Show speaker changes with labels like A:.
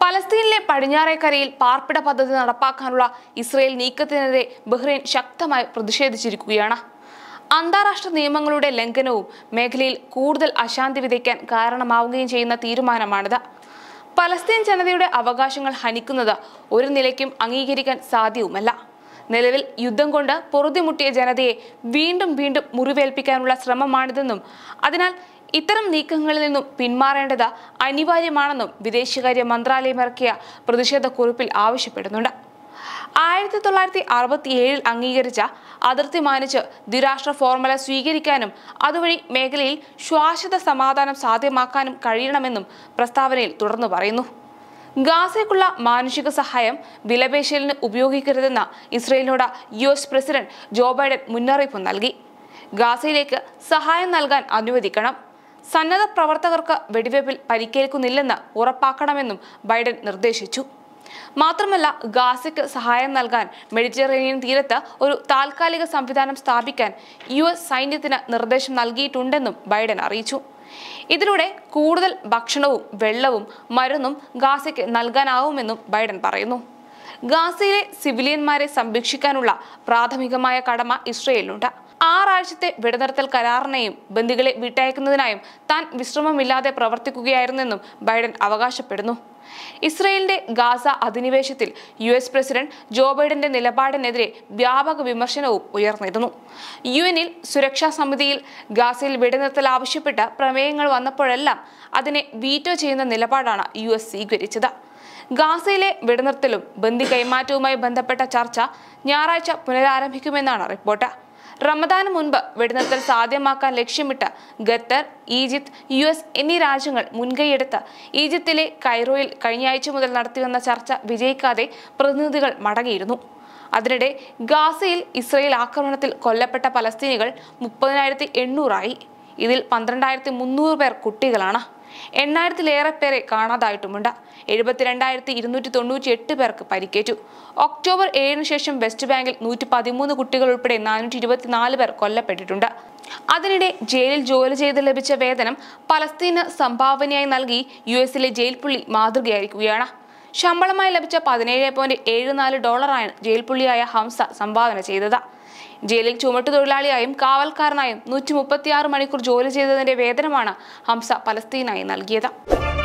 A: പലസ്തീനിലെ പടിഞ്ഞാറേക്കരയിൽ പാർപ്പിട പദ്ധതി നടപ്പാക്കാനുള്ള ഇസ്രയേൽ നീക്കത്തിനെതിരെ ബഹ്റൈൻ ശക്തമായി പ്രതിഷേധിച്ചിരിക്കുകയാണ് അന്താരാഷ്ട്ര നിയമങ്ങളുടെ ലംഘനവും മേഖലയിൽ കൂടുതൽ അശാന്തി വിതയ്ക്കാൻ കാരണമാവുകയും ചെയ്യുന്ന തീരുമാനമാണിത് പലസ്തീൻ ജനതയുടെ അവകാശങ്ങൾ ഹനിക്കുന്നത് ഒരു നിലയ്ക്കും അംഗീകരിക്കാൻ സാധ്യവുമല്ല നിലവിൽ യുദ്ധം കൊണ്ട് പൊറുതിമുട്ടിയ ജനതയെ വീണ്ടും വീണ്ടും മുറിവേൽപ്പിക്കാനുള്ള ശ്രമമാണിതെന്നും അതിനാൽ ഇത്തരം നീക്കങ്ങളിൽ നിന്നും പിന്മാറേണ്ടത് അനിവാര്യമാണെന്നും വിദേശകാര്യ മന്ത്രാലയം ഇറക്കിയ പ്രതിഷേധ കുറിപ്പിൽ ആവശ്യപ്പെടുന്നുണ്ട് ആയിരത്തി തൊള്ളായിരത്തി അറുപത്തി ഏഴിൽ അംഗീകരിച്ച അതിർത്തി മാനിച്ച് ദ്വിരാഷ്ട്ര ഫോർമുല സ്വീകരിക്കാനും അതുവഴി മേഖലയിൽ ശ്വാശ്വത സമാധാനം സാധ്യമാക്കാനും കഴിയണമെന്നും പ്രസ്താവനയിൽ തുടർന്ന് പറയുന്നു ഗാസയ്ക്കുള്ള മാനുഷിക സഹായം വിലപേശലിന് ഉപയോഗിക്കരുതെന്ന ഇസ്രയേലിനോട് U S president Joe Biden മുന്നറിയിപ്പ് നൽകി ഗാസയിലേക്ക് സഹായം നൽകാൻ അനുവദിക്കണം സന്നദ്ധ പ്രവർത്തകർക്ക് വെടിവയ്പിൽ പരിക്കേൽക്കുന്നില്ലെന്ന് ഉറപ്പാക്കണമെന്നും ബൈഡൻ നിർദ്ദേശിച്ചു മാത്രമല്ല ഗാസയ്ക്ക് സഹായം നൽകാൻ മെഡിറ്ററേനിയൻ തീരത്ത് ഒരു താൽക്കാലിക സംവിധാനം സ്ഥാപിക്കാൻ യു എസ് സൈന്യത്തിന് നിർദ്ദേശം നൽകിയിട്ടുണ്ടെന്നും ബൈഡൻ അറിയിച്ചു ഇതിലൂടെ കൂടുതൽ ഭക്ഷണവും വെള്ളവും മരുന്നും ഗാസയ്ക്ക് നൽകാനാവുമെന്നും ബൈഡൻ പറയുന്നു ഗാസയിലെ സിവിലിയന്മാരെ സംരക്ഷിക്കാനുള്ള പ്രാഥമികമായ കടമ ഇസ്രയേലിനുണ്ട് ആറാഴ്ചത്തെ വെടിനിർത്തൽ കരാറിനെയും ബന്ദികളെ വിട്ടയക്കുന്നതിനായും താൻ വിശ്രമമില്ലാതെ പ്രവർത്തിക്കുകയായിരുന്നെന്നും ബൈഡൻ അവകാശപ്പെടുന്നു ഇസ്രയേലിന്റെ ഗാസ അധിനിവേശത്തിൽ യു എസ് പ്രസിഡന്റ് ജോ ബൈഡന്റെ നിലപാടിനെതിരെ വ്യാപക വിമർശനവും ഉയർന്നിരുന്നു യു എനിൽ സുരക്ഷാ സമിതിയിൽ ഗാസയിൽ വെടിനിർത്തൽ ആവശ്യപ്പെട്ട് പ്രമേയങ്ങൾ വന്നപ്പോഴെല്ലാം അതിനെ വീറ്റോ ചെയ്യുന്ന നിലപാടാണ് യു എസ് സ്വീകരിച്ചത് ഗാസയിലെ വെടിനിർത്തലും ബന്ദി കൈമാറ്റവുമായി ബന്ധപ്പെട്ട ചർച്ച ഞായറാഴ്ച പുനരാരംഭിക്കുമെന്നാണ് റിപ്പോർട്ട് റമദാന് മുൻപ് വെടിനിർത്തൽ സാധ്യമാക്കാൻ ലക്ഷ്യമിട്ട് ഖത്തർ ഈജിപ്ത് യു എസ് എന്നീ രാജ്യങ്ങൾ മുൻകൈയെടുത്ത് ഈജിപ്തിലെ കൈറോയിൽ കഴിഞ്ഞയാഴ്ച മുതൽ നടത്തിവന്ന ചർച്ച വിജയിക്കാതെ പ്രതിനിധികൾ മടങ്ങിയിരുന്നു അതിനിടെ ഗാസയിൽ ഇസ്രയേൽ ആക്രമണത്തിൽ കൊല്ലപ്പെട്ട പലസ്തീനികൾ മുപ്പതിനായിരത്തി എണ്ണൂറായി ഇതിൽ പന്ത്രണ്ടായിരത്തി മുന്നൂറ് പേർ കുട്ടികളാണ് എണ്ണായിരത്തിലേറെ പേരെ കാണാതായിട്ടുമുണ്ട് എഴുപത്തിരണ്ടായിരത്തി ഇരുന്നൂറ്റി തൊണ്ണൂറ്റി എട്ട് പേർക്ക് പരിക്കേറ്റു ഒക്ടോബർ ഏഴിന് ശേഷം വെസ്റ്റ് ബാങ്കിൽ നൂറ്റി പതിമൂന്ന് കുട്ടികൾ ഉൾപ്പെടെ നാനൂറ്റി ഇരുപത്തിനാല് പേർ കൊല്ലപ്പെട്ടിട്ടുണ്ട് അതിനിടെ ജയിലിൽ ജോലി ചെയ്ത് ലഭിച്ച വേതനം പലസ്തീന് സംഭാവനയായി നൽകി യു എസിലെ ജയിൽ പുള്ളി മാതൃകയായിരിക്കുകയാണ് ശമ്പളമായി ലഭിച്ച പതിനേഴ് പോയിന്റ് ഏഴ് നാല് ഡോളറാണ് ജയിൽ പുള്ളിയായ ഹംസ സംഭാവന ചെയ്തത് ജയിലിൽ ചുമട്ടുതൊഴിലാളിയായും കാവൽക്കാരനായും നൂറ്റി മുപ്പത്തിയാറ് മണിക്കൂർ ജോലി ചെയ്തതിന്റെ വേതനമാണ് ഹംസ പലസ്തീനായി നൽകിയത്